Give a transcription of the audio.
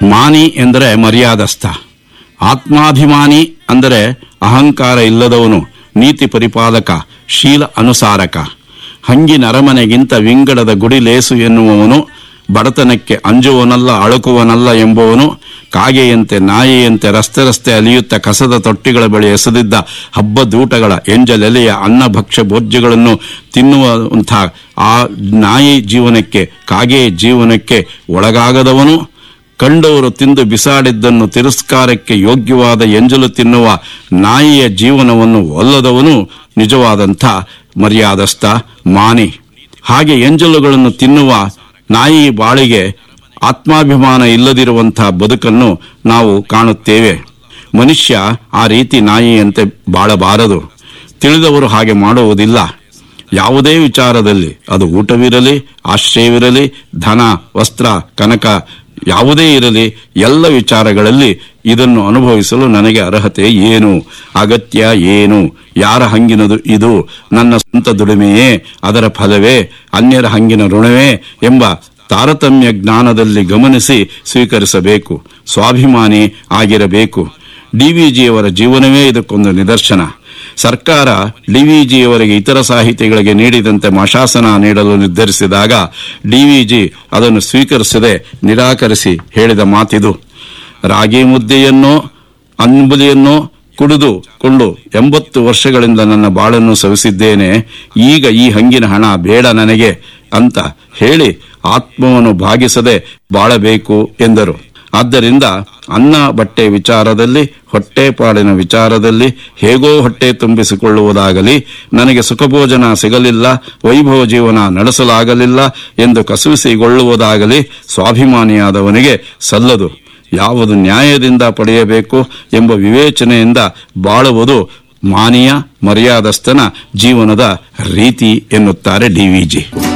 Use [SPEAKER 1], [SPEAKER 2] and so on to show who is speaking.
[SPEAKER 1] ಮಾನಿ ಎಂದರೆ ಮರ್ಯಾದಸ್ಥ ಆತ್ಮಾಭಿಮಾನಿ ಅಂದರೆ ಅಹಂಕಾರ ಇಲ್ಲದವನು ನೀತಿ ಪರಿಪಾಲಕ ಶೀಲ ಅನುಸಾರಕ ಹಂಗಿನ ಅರಮನೆಗಿಂತ ವಿಂಗಡದ ಗುಡಿಲೇಸು ಎನ್ನುವವನು ಬಡತನಕ್ಕೆ ಅಂಜುವನಲ್ಲ ಅಳುಕುವನಲ್ಲ ಎಂಬುವನು ಕಾಗೆಯಂತೆ ನಾಯಿಯಂತೆ ರಸ್ತೆ ರಸ್ತೆ ಅಲಿಯುತ್ತ ಕಸದ ತೊಟ್ಟಿಗಳ ಬಳಿ ಎಸೆದಿದ್ದ ಹಬ್ಬದೂಟಗಳ ಎಂಜಲೆಲೆಯ ಅನ್ನ ಭಕ್ಷ್ಯ ಭೋಜ್ಯಗಳನ್ನು ತಿನ್ನುವಂಥ ಆ ನಾಯಿ ಜೀವನಕ್ಕೆ ಕಾಗೆಯ ಜೀವನಕ್ಕೆ ಒಳಗಾಗದವನು ಕಂಡವರು ತಿಂದು ಬಿಸಾಡಿದ್ದನ್ನು ತಿರಸ್ಕಾರಕ್ಕೆ ಯೋಗ್ಯವಾದ ಎಂಜಲು ತಿನ್ನುವ ನಾಯಿಯ ಜೀವನವನ್ನು ಒಲ್ಲದವನು ನಿಜವಾದಂಥ ಮರ್ಯಾದಸ್ಥ ಮಾನಿ ಹಾಗೆ ಎಂಜಲುಗಳನ್ನು ತಿನ್ನುವ ನಾಯಿ ಬಾಳಿಗೆ ಆತ್ಮಾಭಿಮಾನ ಇಲ್ಲದಿರುವಂಥ ಬದುಕನ್ನು ನಾವು ಕಾಣುತ್ತೇವೆ ಮನುಷ್ಯ ಆ ರೀತಿ ನಾಯಿಯಂತೆ ಬಾಳಬಾರದು ತಿಳಿದವರು ಹಾಗೆ ಮಾಡುವುದಿಲ್ಲ ಯಾವುದೇ ವಿಚಾರದಲ್ಲಿ ಅದು ಊಟವಿರಲಿ ಆಶ್ರಯವಿರಲಿ ಧನ ವಸ್ತ್ರ ಕನಕ ಯಾವುದೇ ಇರಲಿ ಎಲ್ಲ ವಿಚಾರಗಳಲ್ಲಿ ಇದನ್ನು ಅನುಭವಿಸಲು ನನಗೆ ಅರ್ಹತೆ ಏನು ಅಗತ್ಯ ಏನು ಯಾರ ಹಂಗಿನದು ಇದು ನನ್ನ ಸ್ವಂತ ದುಡಿಮೆಯೇ ಅದರ ಫಲವೇ ಅನ್ಯರ ಹಂಗಿನ ಋಣವೇ ಎಂಬ ತಾರತಮ್ಯ ಜ್ಞಾನದಲ್ಲಿ ಗಮನಿಸಿ ಸ್ವೀಕರಿಸಬೇಕು ಸ್ವಾಭಿಮಾನಿ ಆಗಿರಬೇಕು ಡಿವಿಜಿಯವರ ಜೀವನವೇ ಇದಕ್ಕೊಂದು ನಿದರ್ಶನ ಸರ್ಕಾರ ಡಿವಿಜಿಯವರಿಗೆ ಇತರ ಸಾಹಿತಿಗಳಿಗೆ ನೀಡಿದಂತೆ ಮಶಾಸನ ನೀಡಲು ನಿರ್ಧರಿಸಿದಾಗ ಡಿವಿಜಿ ಅದನ್ನು ಸ್ವೀಕರಿಸದೆ ನಿರಾಕರಿಸಿ ಹೇಳಿದ ಮಾತಿದು ರಾಗಿ ಮುದ್ದೆಯನ್ನೋ ಅಂಬಲಿಯನ್ನೋ ಕುಡಿದು ಕೊಂಡು ಎಂಬತ್ತು ವರ್ಷಗಳಿಂದ ನನ್ನ ಬಾಳನ್ನು ಸವಿಸಿದ್ದೇನೆ ಈಗ ಈ ಹಂಗಿನ ಹಣ ಬೇಡ ನನಗೆ ಅಂತ ಹೇಳಿ ಆತ್ಮವನ್ನು ಭಾಗಿಸದೆ ಬಾಳಬೇಕು ಎಂದರು ಆದ್ದರಿಂದ ಅನ್ನ ಬಟ್ಟೆ ವಿಚಾರದಲ್ಲಿ ಹೊಟ್ಟೆಪಾಡಿನ ವಿಚಾರದಲ್ಲಿ ಹೇಗೋ ಹೊಟ್ಟೆ ತುಂಬಿಸಿಕೊಳ್ಳುವುದಾಗಲಿ ನನಗೆ ಸುಖಭೋಜನ ಸಿಗಲಿಲ್ಲ ವೈಭವ ಜೀವನ ನಡೆಸಲಾಗಲಿಲ್ಲ ಎಂದು ಕಸುವಿಸಿಗೊಳ್ಳುವುದಾಗಲಿ ಸ್ವಾಭಿಮಾನಿಯಾದವನಿಗೆ ಸಲ್ಲದು ಯಾವುದು ನ್ಯಾಯದಿಂದ ಪಡೆಯಬೇಕು ಎಂಬ ವಿವೇಚನೆಯಿಂದ ಬಾಳುವುದು ಮಾನೀಯ ಮರ್ಯಾದಸ್ಥನ ಜೀವನದ ರೀತಿ ಎನ್ನುತ್ತಾರೆ ಡಿವಿಜಿ